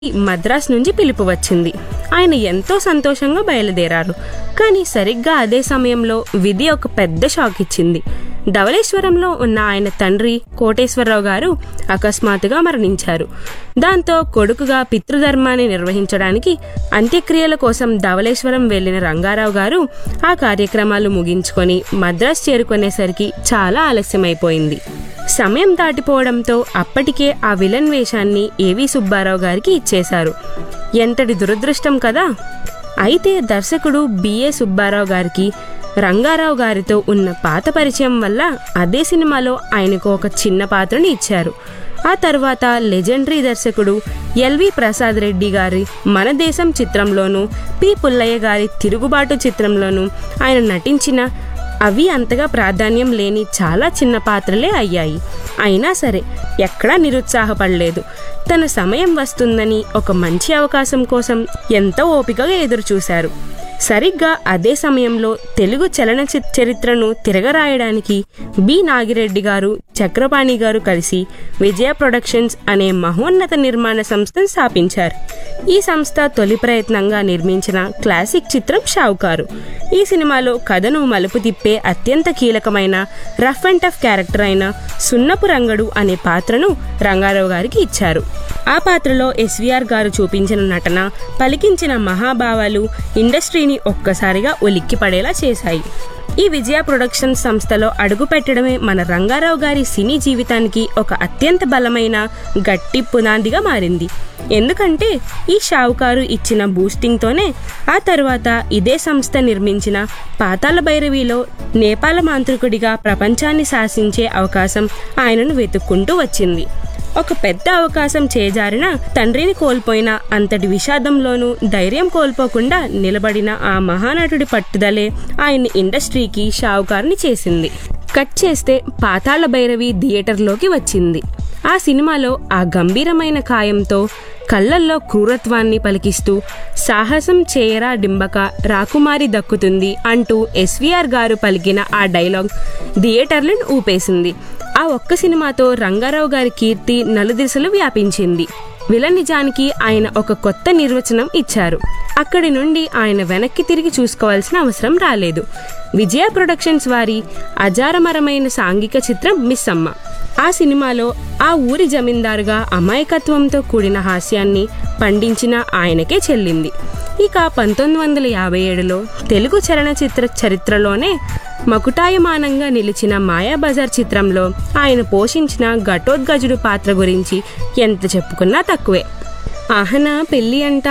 మద్రాస్ నుంచి పిలుపు వచ్చింది ఆయన ఎంతో సంతోషంగా బయలుదేరారు కానీ సరిగ్గా అదే సమయంలో విధి ఒక పెద్ద షాక్ ఇచ్చింది ధవళేశ్వరంలో ఉన్న ఆయన తండ్రి కోటేశ్వరరావు గారు అకస్మాత్తుగా మరణించారు దాంతో కొడుకుగా పితృధర్మాన్ని నిర్వహించడానికి అంత్యక్రియల కోసం ధవళేశ్వరం వెళ్లిన రంగారావు గారు ఆ కార్యక్రమాలు ముగించుకొని మద్రాస్ చేరుకునేసరికి చాలా ఆలస్యమైపోయింది సమయం దాటిపోవడంతో అప్పటికే ఆ విలన్ వేషాన్ని ఏవి సుబ్బారావు గారికి ఇచ్చేశారు ఎంతటి దురదృష్టం కదా అయితే దర్శకుడు బిఏ సుబ్బారావు గారికి రంగారావు గారితో ఉన్న పాత పరిచయం వల్ల అదే సినిమాలో ఆయనకు ఒక చిన్న పాత్రని ఇచ్చారు ఆ తర్వాత లెజెండరీ దర్శకుడు ఎల్వి ప్రసాద్ రెడ్డి గారి మన దేశం చిత్రంలోనూ పి పుల్లయ్య గారి తిరుగుబాటు చిత్రంలోనూ ఆయన నటించిన అవి అంతగా ప్రాధాన్యం లేని చాలా చిన్న పాత్రలే అయ్యాయి అయినా సరే ఎక్కడా నిరుత్సాహపడలేదు తన సమయం వస్తుందని ఒక మంచి అవకాశం కోసం ఎంతో ఓపికగా ఎదురుచూశారు సరిగ్గా అదే సమయంలో తెలుగు చలనచిత్ర చరిత్రను తిరగరాయడానికి బి నాగిరెడ్డి గారు చక్రపాణి గారు కలిసి విజయ ప్రొడక్షన్స్ అనే మహోన్నత నిర్మాణ సంస్థను స్థాపించారు ఈ సంస్థ తొలి ప్రయత్నంగా నిర్మించిన క్లాసిక్ చిత్రం షావుకారు ఈ సినిమాలో కథను మలుపు తిప్పే అత్యంత కీలకమైన రఫ్ అండ్ టఫ్ క్యారెక్టర్ అయిన సున్నపు రంగడు అనే పాత్రను రంగారావు గారికి ఇచ్చారు ఆ పాత్రలో ఎస్వీఆర్ గారు చూపించిన నటన పలికించిన మహాభావాలు ఇండస్ట్రీని ఒక్కసారిగా ఉలిక్కి పడేలా చేశాయి ఈ విజయ ప్రొడక్షన్ సంస్థలో అడుగు పెట్టడమే మన రంగారావు గారి సినీ జీవితానికి ఒక అత్యంత బలమైన గట్టి పునాదిగా మారింది ఎందుకంటే ఈ షావుకారు ఇచ్చిన బూస్టింగ్తోనే ఆ తర్వాత ఇదే సంస్థ నిర్మించిన పాతాల భైరవిలో నేపాల మాంత్రికుడిగా ప్రపంచాన్ని శాసించే అవకాశం ఆయనను వెతుక్కుంటూ వచ్చింది ఒక పెద్ద అవకాశం చేజారిన తండ్రిని కోల్పోయిన అంతటి విషాదంలోనూ ధైర్యం కోల్పోకుండా నిలబడిన ఆ మహానటుడి పట్టుదలే ఆయన్ని ఇండస్ట్రీకి షావుకారుని చేసింది కట్ చేస్తే పాతాళ భైరవి థియేటర్లోకి వచ్చింది ఆ సినిమాలో ఆ గంభీరమైన కాయంతో కళ్ళల్లో క్రూరత్వాన్ని పలికిస్తూ సాహసం చేయరా డింబక రాకుమారి దక్కుతుంది అంటూ ఎస్వీఆర్ గారు పలికిన ఆ డైలాగ్ థియేటర్లను ఊపేసింది ఆ ఒక్క సినిమాతో రంగారావు గారి కీర్తి నలుదిశలు వ్యాపించింది విలన్ నిజానికి ఆయన ఒక కొత్త నిర్వచనం ఇచ్చారు అక్కడి నుండి ఆయన వెనక్కి తిరిగి చూసుకోవాల్సిన అవసరం రాలేదు విజయ ప్రొడక్షన్స్ వారి అజారమరమైన సాంఘిక చిత్రం మిస్ అమ్మ ఆ సినిమాలో ఆ ఊరి జమీందారుగా అమాయకత్వంతో కూడిన హాస్యాన్ని పండించిన ఆయనకే చెల్లింది ఇక పంతొమ్మిది వందల యాభై ఏడులో తెలుగు చలనచిత్ర చరిత్రలోనే మకుటాయమానంగా నిలిచిన మాయాబజార్ చిత్రంలో ఆయన పోషించిన ఘటోద్గజుడు పాత్ర గురించి ఎంత చెప్పుకున్నా తక్కువే ఆహనా పెళ్ళి అంట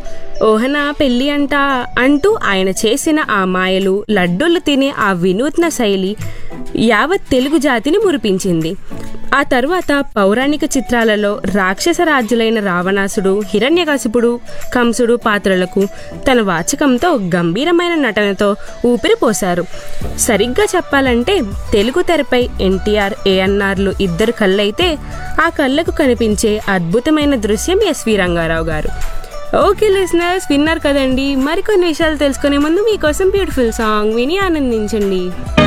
ఓహనా పెళ్ళి అంట అంటూ ఆయన చేసిన ఆ మాయలు లడ్డూలు తినే ఆ వినూత్న శైలి యావత్ తెలుగు జాతిని మురిపించింది ఆ తర్వాత పౌరాణిక చిత్రాలలో రాక్షస రాజ్యులైన రావణాసుడు హిరణ్యకశిపుడు కంసుడు పాత్రలకు తన వాచకంతో గంభీరమైన నటనతో ఊపిరి పోశారు సరిగ్గా చెప్పాలంటే తెలుగు తెరపై ఎన్టీఆర్ ఏఎన్ఆర్లు ఇద్దరు కళ్ళైతే ఆ కళ్ళకు కనిపించే అద్భుతమైన దృశ్యం ఎస్వి రంగారావు గారు ఓకే లిసనర్స్ విన్నారు కదండి మరికొన్ని విషయాలు తెలుసుకునే ముందు మీకోసం బ్యూటిఫుల్ సాంగ్ విని ఆనందించండి